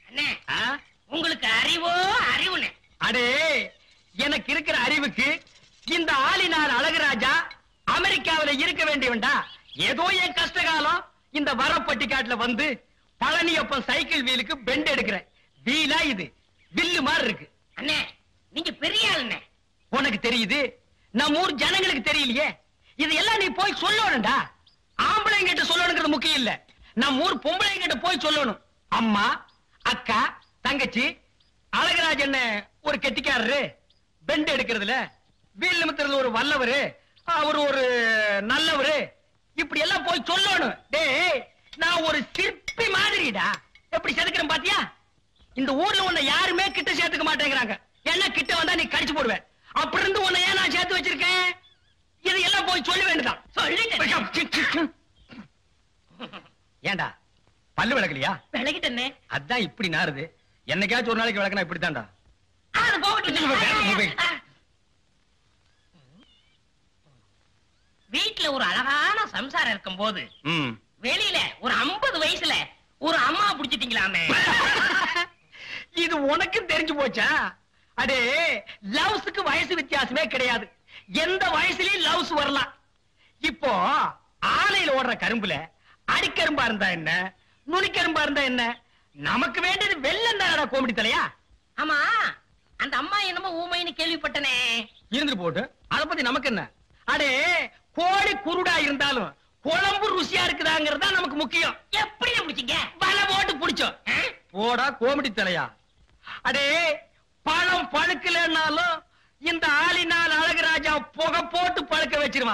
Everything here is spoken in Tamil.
அண்ணே ஆ? உங்களுக்கு அறிவோ அறிவுண்ணே அடே எனக்கு இருக்கிற அறிவுக்கு இந்த ஆளினார் அழகுராஜா அமெரிக்காவுல இருக்க வேண்டியவன்டா ஏதோ என் கஷ்ட காலம் இந்த வரப்பட்டிக்காட்டுல வந்து பழனியப்பன் சைக்கிள் வீலுக்கு பெண்ட் எடுக்கிறேன் வீலா இது வில்லு மாதிரி இருக்கு அண்ணே நீங்க பெரிய ஆளுண்ணே உனக்கு தெரியுது நம்ம ஊர் ஜனங்களுக்கு தெரியலையே இது எல்லாம் நீ போய் சொல்லணும்டா ஆம்பளைங்க கிட்ட சொல்லணுங்கிறது முக்கியம் இல்ல நம்ம ஊர் பொம்பளைங்க கிட்ட போய் சொல்லணும் அம்மா அக்கா தங்கச்சி அழகராஜ் என்ன ஒரு கெட்டிக்காரரு பெண்ட் எடுக்கிறதுல வீல் நிமித்துறது ஒரு வல்லவரு அவர் ஒரு நல்லவரு இப்படி எல்லாம் போய் சொல்லணும் டேய் நான் ஒரு சிற்பி மாதிரிடா எப்படி செதுக்கிறேன் பாத்தியா இந்த ஊர்ல உன்னை யாருமே கிட்ட சேர்த்துக்க மாட்டேங்கிறாங்க என்ன கிட்ட வந்தா நீ கடிச்சு போடுவேன் அப்படி இருந்து உன்னை ஏன் நான் சேர்த்து வச்சிருக்கேன் இது எல்லாம் போய் சொல்ல வேண்டியதான் சொல்லிட்டேன் ஏண்டா பல்லு விளக்கலையா விலகிட்டண்ணே அதான் இப்படி நாறுது என்னைக்காச்சும் ஒரு நாளைக்கு விளக்கனா இப்படித்தான்டா அது போகட்டும் வீட்டுல ஒரு அழகான சம்சாரம் இருக்கும் போது ம் வெளியில ஒரு 50 வயசுல ஒரு அம்மா புடிச்சிட்டீங்களாமே இது உனக்கும் தெரிஞ்சு போச்சா அடே லவ்ஸுக்கு வயசு வித்தியாசமே கிடையாது எந்த வயசுலயும் லவ்ஸ் வரலாம் இப்போ ஆலையில ஓடுற கரும்புல அடிக்கரும்பா இருந்தா என்ன நுனிக்கரும்பா இருந்தா என்ன நமக்கு வேண்டியது வெள்ளம் தானடா கோமிடி தலையா ஆமா அந்த அம்மா என்னமோ ஊமைன்னு கேள்விப்பட்டனே இருந்துட்டு போட்டு அத பத்தி நமக்கு என்ன அடே கோழி குருடா இருந்தாலும் குழம்பு ருசியா இருக்குதாங்கிறது தான் நமக்கு முக்கியம் எப்படி பிடிச்சீங்க வலை போட்டு புடிச்சோம் ஆ? போடா கோமிடி தலையா அடே பழம் பழுக்கலன்னாலும் இந்த ஆளினால் அழகுராஜா புகை போட்டு பழுக்க வச்சிருவான்